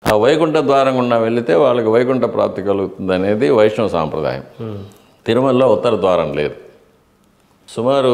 ఆ వైకుంఠ ద్వారం గుండా వెళితే వాళ్ళకి వైకుంఠ ప్రాప్తి కలుగుతుంది అనేది వైష్ణవ సాంప్రదాయం తిరుమలలో ఉత్తర ద్వారం లేదు సుమారు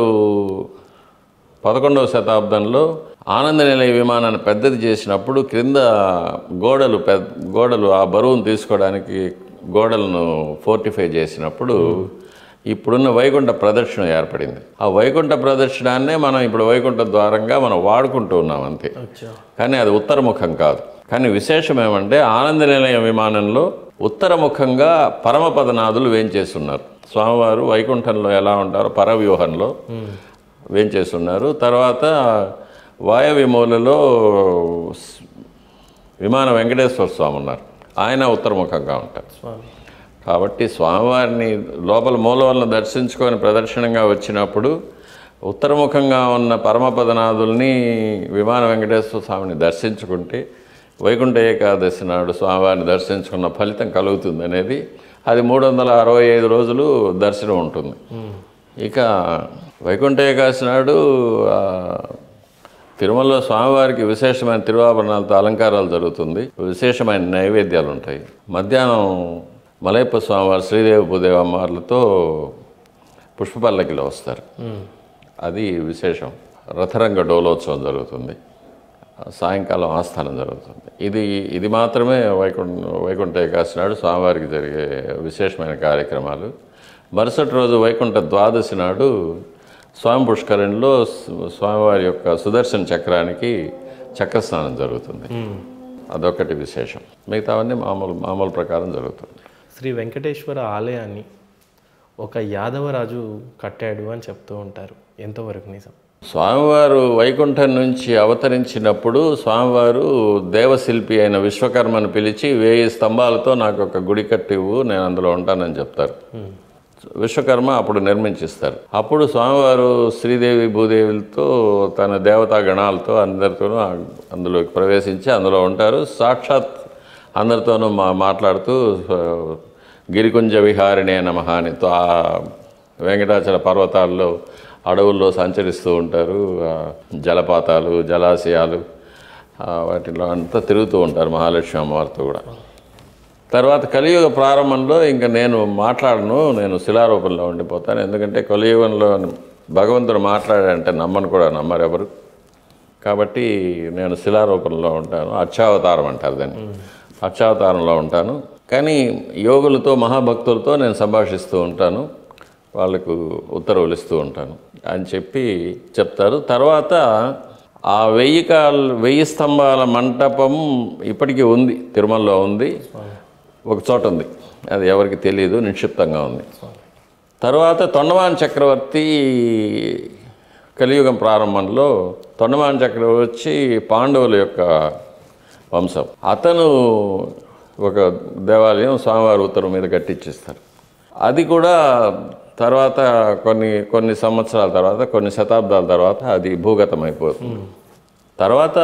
పదకొండవ శతాబ్దంలో ఆనంద నిలయ విమానాన్ని పెద్దది చేసినప్పుడు క్రింద గోడలు పెద్ద గోడలు ఆ బరువును తీసుకోవడానికి గోడలను ఫోర్టిఫై చేసినప్పుడు ఇప్పుడున్న వైకుంఠ ప్రదర్శన ఏర్పడింది ఆ వైకుంఠ ప్రదర్శనాన్నే మనం ఇప్పుడు వైకుంఠ ద్వారంగా మనం వాడుకుంటూ ఉన్నాం అంతే అచ్చా కానీ అది ఉత్తరముఖం కాదు కానీ విశేషం ఏమంటే ఆనంద నిలయ విమానంలో ఉత్తరముఖంగా పరమపదనాథులు వేంచేస్తున్నారు స్వామివారు వైకుంఠంలో ఎలా ఉంటారో పరవ్యూహంలో వేంచేస్తున్నారు తర్వాత వాయవ్య మూలలో స్- విమాన వెంకటేశ్వర స్వామి ఉన్నారు ఆయన ఉత్తరముఖంగా ఉంటారు స్వామి కాబట్టి స్వామివారిని లోపల మూలవలను దర్శించుకొని ప్రదర్శనంగా వచ్చినప్పుడు ఉత్తరముఖంగా ఉన్న పరమపదనాథుల్ని విమాన వెంకటేశ్వర స్వామిని దర్శించుకుంటే వైకుంఠ ఏకాదశి నాడు స్వామివారిని దర్శించుకున్న ఫలితం కలుగుతుంది అనేది అది మూడు వందల అరవై ఐదు రోజులు దర్శనం ఉంటుంది ఇక వైకుంఠ ఏకాదశి నాడు ఆ, తిరుమలలో స్వామివారికి విశేషమైన తిరువాభరణాలతో అలంకారాలు జరుగుతుంది విశేషమైన నైవేద్యాలు ఉంటాయి మధ్యాహ్నం మలయప్ప స్వామివారు శ్రీదేవి భూదేవి అమ్మవార్లతో పుష్పపల్లకిలో వస్తారు అది విశేషం రథరంగ డోలోత్సవం జరుగుతుంది సాయంకాలం ఆస్థానం జరుగుతుంది ఇది ఇది మాత్రమే వైకుంఠ వైకుంఠ ఏకాదశి నాడు స్వామివారికి జరిగే విశేషమైన కార్యక్రమాలు మరుసటి రోజు వైకుంఠ ద్వాదశి నాడు స్వామి పుష్కరిణిలో స్వ- స్వామివారి యొక్క సుదర్శన చక్రానికి చక్రస్నానం జరుగుతుంది అదొకటి విశేషం మిగతావన్నీ మామూలు మామూలు ప్రకారం జరుగుతుంది శ్రీ వెంకటేశ్వర ఆలయాన్ని ఒక యాదవరాజు కట్టాడు అని చెప్తూ ఉంటారు ఎంతవరకు నిజం స్వామివారు వైకుంఠం నుంచి అవతరించినప్పుడు స్వామివారు దేవశిల్పి అయిన విశ్వకర్మను పిలిచి వేయి స్తంభాలతో నాకు ఒక గుడి కట్టివ్వు నేను అందులో ఉంటానని చెప్తారు విశ్వకర్మ అప్పుడు నిర్మించిస్తారు అప్పుడు స్వామివారు శ్రీదేవి భూదేవులతో తన దేవతా గణాలతో అందరితోనూ ఆ- అందులోకి ప్రవేశించి అందులో ఉంటారు సాక్షాత్ అందరితోనూ మా మాట్లాడుతూ ఆ, గిరికుంజ విహారిణే నమః అని తో- ఆ వెంకటాచల పర్వతాల్లో అడవుల్లో సంచరిస్తూ ఉంటారు ఆ, జలపాతాలు జలాశయాలు ఆ, వాటిలో అంతా తిరుగుతూ ఉంటారు మహాలక్ష్మి అమ్మవారితో కూడా తర్వాత కలియుగ ప్రారంభంలో ఇంకా నేను మాట్లాడను నేను శిలారూపంలో ఉండిపోతాను ఎందుకంటే కలియుగంలో భగవంతుడు మాట్లాడాడంటే నమ్మను కూడా నమ్మరు ఎవరు కాబట్టి నేను శిలారూపంలో ఉంటాను అక్షావతారం అంటారు దాన్ని అక్షావతారంలో ఉంటాను కానీ యోగులతో మహాభక్తులతో నేను సంభాషిస్తూ ఉంటాను వాళ్ళకు ఉత్తర్వులు ఇస్తూ ఉంటాను అని చెప్పి చెప్తారు తర్వాత ఆ వెయ్యి కాల్ వెయ్యి స్తంభాల మంటపం ఇప్పటికీ ఉంది తిరుమలలో ఉంది ఒక చోట ఉంది అది ఎవరికి తెలియదు నిక్షిప్తంగా ఉంది తర్వాత తొండమాన్ చక్రవర్తి కలియుగం ప్రారంభంలో తొండమాన్ చక్రవర్తి వచ్చి పాండవుల యొక్క వంశం అతను ఒక దేవాలయం స్వామివారి ఉత్తరం మీద కట్టించిస్తారు అది కూడా తర్వాత కొన్ని కొన్ని సంవత్సరాల తర్వాత కొన్ని శతాబ్దాల తర్వాత అది భూగతం అయిపోతుంది తర్వాత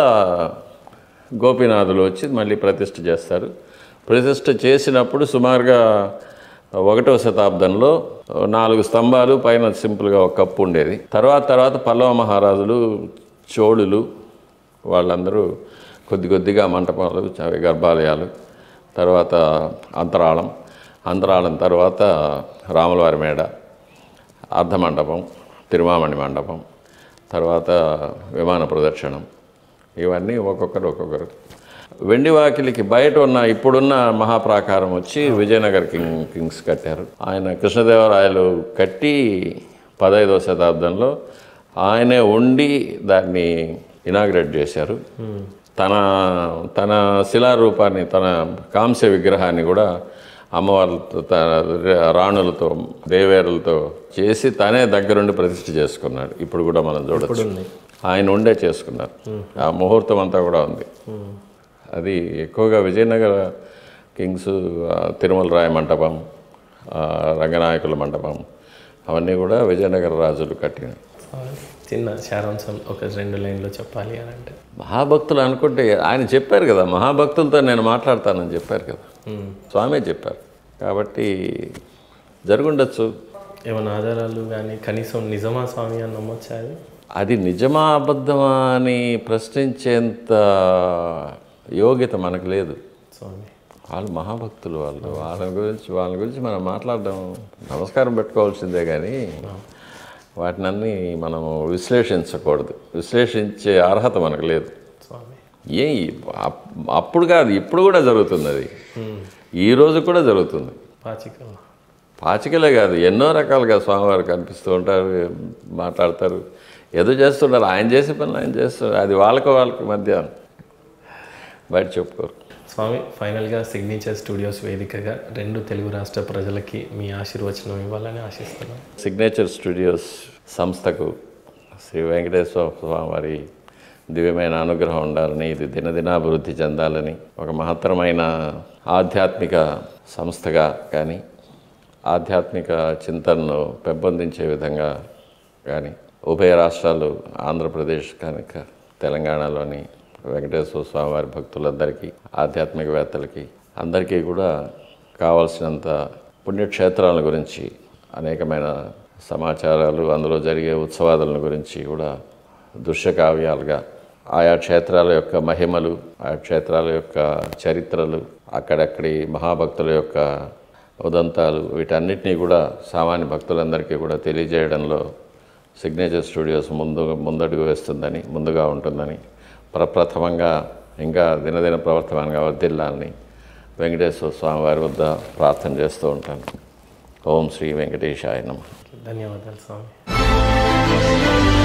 గోపీనాథులు వచ్చి మళ్ళీ ప్రతిష్ఠ చేస్తారు ప్రతిష్ఠ చేసినప్పుడు సుమారుగా ఒకటవ శతాబ్దంలో నాలుగు స్తంభాలు పైన సింపుల్గా ఒక కప్పు ఉండేది తర్వాత తర్వాత పల్లవ మహారాజులు చోళులు వాళ్ళందరూ కొద్ది కొద్దిగా మంటపాలు అవి గర్భాలయాలు తర్వాత అంతరాళం అంతరాళం తర్వాత రాములవారి మేడ అర్ధమండపం తిరుమామణి మండపం తర్వాత విమాన ప్రదర్శనం ఇవన్నీ ఒక్కొక్కరు ఒక్కొక్కరు వెండి వాకిలికి బయట ఉన్న ఇప్పుడున్న మహాప్రాకారం వచ్చి విజయనగర్ కింగ్ కింగ్స్ కట్టారు ఆయన కృష్ణదేవరాయలు కట్టి పదహైదవ శతాబ్దంలో ఆయనే ఉండి దాన్ని ఇనాగ్రేట్ చేశారు తన తన శిలారూపాన్ని తన కాంస్య విగ్రహాన్ని కూడా అమ్మవార్లతో తన రాణులతో దేవేరులతో చేసి తనే దగ్గరుండి ప్రతిష్ఠ చేసుకున్నాడు ఇప్పుడు కూడా మనం చూడొచ్చు ఉంది ఆయన ఉండే చేసుకున్నారు ఆ ముహూర్తం అంతా కూడా ఉంది అది ఎక్కువగా విజయనగర కింగ్స్ ఆ, తిరుమల రాయ మంటపం ఆ, రంగనాయకుల మంటపం అవన్నీ కూడా విజయనగర రాజులు కట్టిన చిన్న సారాంశం ఒక రెండు లైన్లో చెప్పాలి అని అంటే మహాభక్తులు అనుకుంటే ఆయన చెప్పారు కదా మహాభక్తులతో నేను మాట్లాడతానని చెప్పారు కదా స్వామి చెప్పారు కాబట్టి జరుగుండొచ్చు ఏమైనా ఆధారాలు కానీ కనీసం నిజమా స్వామి అని నమ్మొచ్చా అది అది నిజమా అబద్ధమా అని ప్రశ్నించేంత యోగ్యత మనకు లేదు స్వామి వాళ్ళు మహాభక్తులు వాళ్ళు వాళ్ళ గురించి వాళ్ళ గురించి మనం మాట్లాడడం నమస్కారం పెట్టుకోవాల్సిందే కానీ వాటినన్నీ మనం విశ్లేషించకూడదు విశ్లేషించే అర్హత మనకు లేదు స్వామి ఏ అప్- అప్పుడు కాదు ఇప్పుడు కూడా జరుగుతుంది అది ఈ రోజు కూడా జరుగుతుంది పాచికల్ పాచికలే కాదు ఎన్నో రకాలుగా స్వామివారు కనిపిస్తూ ఉంటారు మాట్లాడతారు ఏదో చేస్తుంటారు ఆయన చేసే పనులు ఆయన చేస్తున్నారు అది వాళ్ళకి వాళ్ళకి మధ్య బయట చెప్పుకోరు స్వామి ఫైనల్గా సిగ్నేచర్ స్టూడియోస్ వేదికగా రెండు తెలుగు రాష్ట్ర ప్రజలకి మీ ఆశీర్వచనం ఇవ్వాలని ఆశిస్తున్నాను సిగ్నేచర్ స్టూడియోస్ సంస్థకు శ్రీ వెంకటేశ్వర స్వామి వారి దివ్యమైన అనుగ్రహం ఉండాలని ఇది దినదినాభివృద్ధి చెందాలని ఒక మహత్తరమైన ఆధ్యాత్మిక సంస్థగా కానీ ఆధ్యాత్మిక చింతనను పెంపొందించే విధంగా కానీ ఉభయ రాష్ట్రాలు ఆంధ్రప్రదేశ్ కనుక తెలంగాణలోని వెంకటేశ్వర స్వామి వారి భక్తులందరికీ ఆధ్యాత్మికవేత్తలకి అందరికీ కూడా కావాల్సినంత పుణ్యక్షేత్రాల గురించి అనేకమైన సమాచారాలు అందులో జరిగే ఉత్సవాదుల గురించి కూడా దృశ్యకావ్యాలుగా ఆయా క్షేత్రాల యొక్క మహిమలు ఆయా క్షేత్రాల యొక్క చరిత్రలు అక్కడక్కడి మహాభక్తుల యొక్క ఉదంతాలు వీటన్నిటినీ కూడా సామాన్య భక్తులందరికీ కూడా తెలియజేయడంలో సిగ్నేచర్ స్టూడియోస్ ముందు ముందడుగు వేస్తుందని ముందుగా ఉంటుందని ప్రప్రథమంగా ఇంకా దినదిన ప్రవర్తమానంగా వర్ధిల్లాలని వెంకటేశ్వర స్వామి వారి వద్ద ప్రార్థన చేస్తూ ఉంటాను ఓం శ్రీ వెంకటేశాయ నమః ధన్యవాదాలు స్వామి